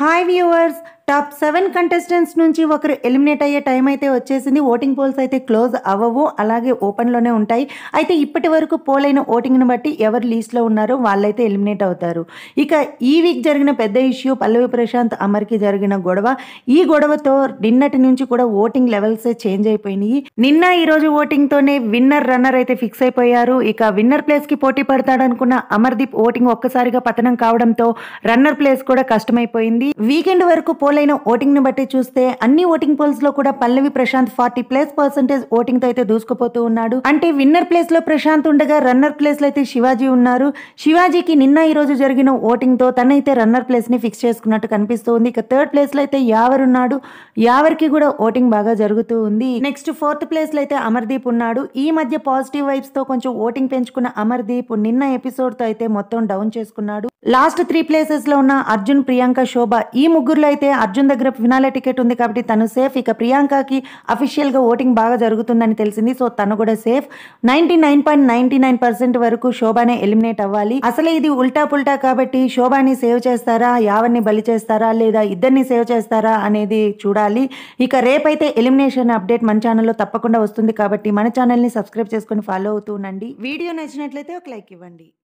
hi viewers top seven contestants నుంచి ఒకరు eliminate అయ్యే టైం అయితే వచ్చేసింది ఓటింగ్ పోల్స్ అయితే క్లోజ్ అవ్వవు అలాగే ఓపెన్లోనే ఉంటాయి అయితే ఇప్పటి వరకు పోల్ అయిన ఓటింగ్ని బట్టి ఎవరు లీస్ట్లో ఉన్నారో వాళ్ళైతే ఎలిమినేట్ అవుతారు ఇక ఈ వీక్ జరిగిన పెద్ద ఇష్యూ పల్లవి ప్రశాంత్ అమర్కి జరిగిన గొడవ ఈ గొడవతో నిన్నటి నుంచి కూడా ఓటింగ్ లెవెల్స్ చేంజ్ అయిపోయినాయి నిన్న ఈ రోజు ఓటింగ్ తోనే విన్నర్ రన్నర్ అయితే ఫిక్స్ అయిపోయారు ఇక విన్నర్ ప్లేస్ కి పోటీ పడతాడనుకున్న అమర్దీప్ ఓటింగ్ ఒక్కసారిగా పతనం కావడంతో రన్నర్ ప్లేస్ కూడా కష్టమైపోయింది వీకెండ్ వరకు పోలైన ఓటింగ్ ని బట్టి చూస్తే అన్ని ఓటింగ్ పోల్స్ లో కూడా Pallavi Prashanth forty plus percentage voting తో అయితే దూసుకుపోతూ ఉన్నాడు అంటే విన్నర్ ప్లేస్ లో ప్రశాంత్ ఉండగా రన్నర్ ప్లేస్ లో అయితే శివాజీ ఉన్నారు శివాజీకి నిన్న ఈ రోజు జరిగిన ఓటింగ్ తో తనైతే రన్నర్ ప్లేస్ ని ఫిక్స్ చేసుకున్నట్టు కనిపిస్తుంది ఇక థర్డ్ ప్లేస్ లో అయితే యావర్ ఉన్నాడు యావర్కి కూడా ఓటింగ్ బాగా జరుగుతూ ఉంది నెక్స్ట్ ఫోర్త్ ప్లేస్ లో అయితే అమర్దీప్ ఉన్నాడు ఈ మధ్య పాజిటివ్ వైబ్స్ తో కొంచెం ఓటింగ్ పెంచుకున్న అమర్దీప్ నిన్న ఎపిసోడ్ తో అయితే మొత్తం డౌన్ చేసుకున్నాడు లాస్ట్ త్రీ ప్లేసెస్ లో ఉన్న అర్జున్ ప్రియాంక శోభ ఈ ముగ్గురులో అయితే అర్జున్ దగ్గర ఫినాలే టికెట్ ఉంది కాబట్టి తను సేఫ్ ఇక ప్రియాంకకి అఫీషియల్ గా ఓటింగ్ బాగా జరుగుతుందని తెలిసింది సో తను కూడా safe ninety nine point ninety nine percent వరకు శోభానే ఎలిమినేట్ అవ్వాలి అసలే ఇది ఉల్టా పుల్టా కాబట్టి శోభాని సేవ్ చేస్తారా యావన్ని బలి చేస్తారా లేదా ఇద్దరిని సేవ్ చేస్తారా అనేది చూడాలి ఇక రేపైతే ఎలిమినేషన్ అప్డేట్ మన ఛానల్లో తప్పకుండా వస్తుంది కాబట్టి మన ఛానల్ని సబ్స్క్రైబ్ చేసుకొని ఫాలో అవుతూ ఉండండి వీడియో నచ్చినట్లయితే ఒక లైక్ ఇవ్వండి